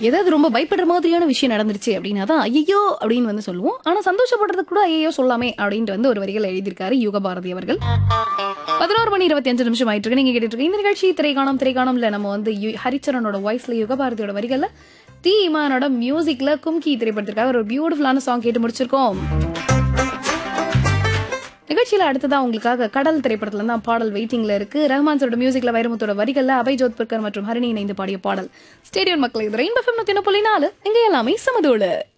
ஏதாவது ரொம்ப பயப்படுற மாதிரியான விஷயம் நடந்துருச்சு அப்படின்னா தான் ஐயோ அப்படின்னு வந்து சொல்லுவோம் ஆனா சந்தோஷப்படுறதுக்கு கூட ஐயோ சொல்லாமே அப்படின்ட்டு வந்து ஒரு வரிகள் எழுதியிருக்காரு யுக பாரதி அவர்கள் பதினோரு மணி இருபத்தி அஞ்சு நிமிஷம் ஆயிட்டு இருக்கு நீங்க கேட்டுட்டு இருக்கு இந்த நிகழ்ச்சி திரைக்காணம் திரைக்காணம்ல நம்ம வந்து யு- ஹரிச்சரனோட வாய்ஸ்ல யுகபாரதியோட வரிகள்ல தி இமானோட மியூசிக்ல கும்கி திரைப்படத்திற்காக ஒரு பியூட்டிஃபுல்லான சாங் கேட்டு முடிச்சிருக்கோம் நிகழ்ச்சியில அடுத்ததா உங்களுக்காக கடல் திரைப்படத்துல இருந்து தான் பாடல் வெயிட்டிங்ல இருக்கு ரஹ்மான் சாரோட மியூசிக்ல வைரமுத்தோட வரிகள்ல அபய் ஜோத்பர்கர் மற்றும் ஹரிணி இணைந்து பாடிய பாடல் ஸ்டேடியம் மக்கள் இது ரெயின் பஃபம் நூத்தி புள்ளி நாலு இங்க எல்லாமே சமதோடு